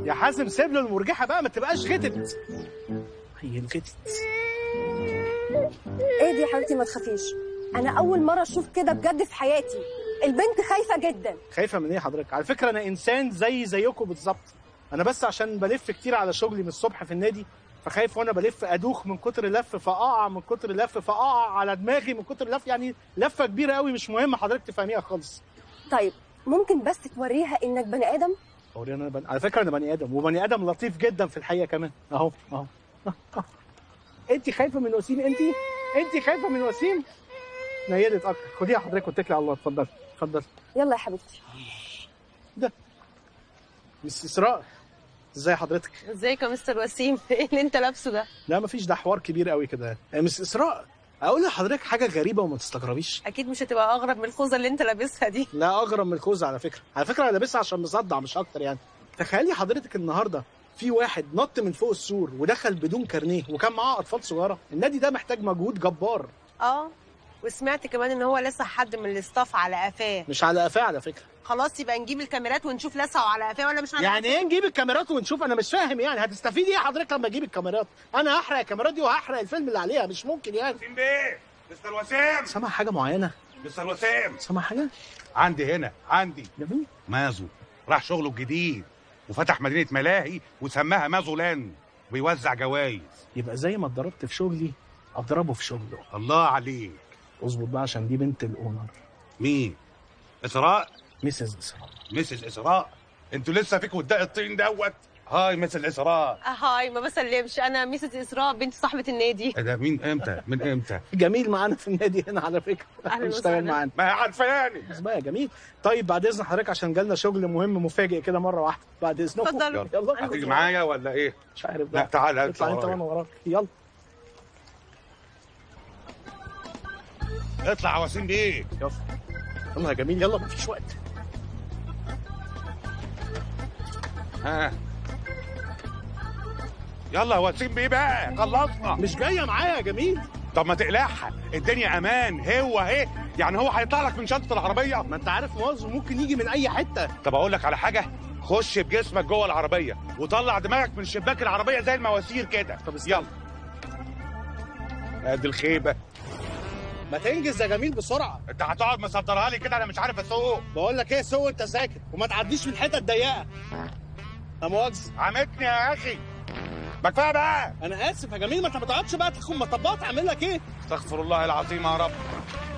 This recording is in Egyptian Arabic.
يا حازم سيب له المرجحه بقى ما تبقاش غتت هي الغتت ايه دي يا حبيبتي ما تخافيش انا اول مره اشوف كده بجد في حياتي البنت خايفه جدا خايفه من ايه حضرتك على فكره انا انسان زي زيكم بالظبط انا بس عشان بلف كتير على شغلي من الصبح في النادي فخايف وانا بلف ادوخ من كتر لف فاقع من كتر لف فاقع على دماغي من كتر لف يعني لفه كبيره قوي مش مهم حضرتك تفهميها خالص طيب ممكن بس توريها انك بني ادم اورينا انا بني... على فكره انا بني ادم وبني ادم لطيف جدا في الحقيقه كمان اهو اهو انت خايفه من وسيم انت انت خايفه من وسيم نيلت اكتر خديها حضرتك واتكلي على الله اتفضلي اتفضلي يلا يا حبيبتي مس اسراء ازاي حضرتك ازيك يا مستر وسيم ايه اللي انت لابسه ده لا مفيش ده حوار كبير قوي كده يعني مس اسراء اقول لحضرتك حاجه غريبه وما تستغربيش اكيد مش هتبقى اغرب من الخوذه اللي انت لابسها دي لا اغرب من الخوذه على فكره على فكره انا لابسها عشان مصدع مش اكتر يعني تخيلي حضرتك النهارده في واحد نط من فوق السور ودخل بدون كارنيه وكان معاه اطفال صغيره النادي ده محتاج مجهود جبار اه وسمعت كمان ان هو لسه حد من الاستاف على قفاه مش على قفاه على فكره خلاص يبقى نجيب الكاميرات ونشوف لسعه على قفاه ولا مش على يعني قفاه؟ ايه نجيب الكاميرات ونشوف انا مش فاهم يعني هتستفيد ايه حضرتك لما اجيب الكاميرات انا هحرق الكاميرات دي وهحرق الفيلم اللي عليها مش ممكن يعني وسيم بيه مستر وسيم سامع حاجه معينه مستر وسيم سامع حاجه عندي هنا عندي جميل مازو راح شغله الجديد وفتح مدينه ملاهي وسماها مازو لاند ويوزع جوائز يبقى زي ما اتضربت في شغلي اضربه في شغله الله عليك اظبط بقى عشان دي بنت الاونر مين اسراء ميسز اسراء مسز اسراء انتوا لسه فيكوا الدق الطين دوت هاي مسز اسراء آه، هاي ما بسلمش انا ميسز اسراء بنت صاحبه النادي إيه ده مين امتى من امتى جميل معانا في النادي هنا على فكره أهلاً اشتغل وسهلاً. معانا ما هي عارفاني بس بقى جميل طيب بعد اذن حضرتك عشان جالنا شغل مهم مفاجئ كده مره واحده بعد اذنكم اتفضلوا. يلا هتيجي معايا ولا ايه مش عارف لا بقى تعال هات اطلع انت ورايا. وانا وراك يلا اطلع يا وسيم بيه يلا يلا يا جميل يلا مفيش وقت ها يلا يا وسيم بيه بقى خلصنا مش جايه معايا يا جميل طب ما تقلقها الدنيا امان هو اهي يعني هو هيطلع لك من شنطه العربيه ما انت عارف موظف ممكن يجي من اي حته طب اقول لك على حاجه خش بجسمك جوه العربيه وطلع دماغك من شباك العربيه زي المواسير كده طب استنى. يلا ادي الخيبه ما تنجز يا جميل بسرعه انت هتقعد مصدرها لي كده انا مش عارف اسوق بقول لك ايه سوق انت ساكت وما تعديش من حتت ضيقه لا مؤاخذه عمتني يا اخي ما كفايه بقى انا اسف يا جميل ما انت ما تقعدش بقى تكون مطبات اعمل لك ايه استغفر الله العظيم يا رب